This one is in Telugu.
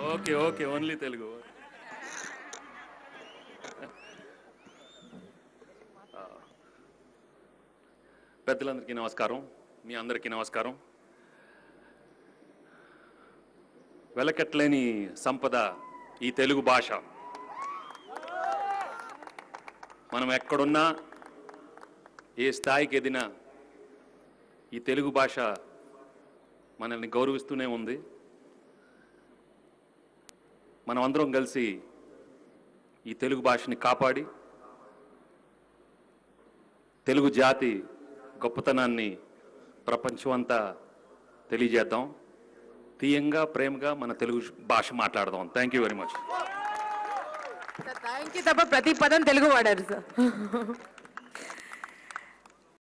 ఓకే ఓకే ఓన్లీ తెలుగు ఆ, పెద్దలందరికీ నమస్కారం మీ అందరికీ నమస్కారం వెలకట్లేని సంపద ఈ తెలుగు భాష మనం ఎక్కడున్నా ఏ స్థాయికి ఎదినా ఈ తెలుగు భాష మనల్ని గౌరవిస్తూనే ఉంది మనం అందరం కలిసి ఈ తెలుగు భాషని కాపాడి తెలుగు జాతి గొప్పతనాన్ని ప్రపంచం అంతా తెలియజేద్దాం తీయంగా ప్రేమగా మన తెలుగు భాష మాట్లాడదాం thank you very much thank you తప్ప ప్రతి పదం తెలుగు వాడారు సార్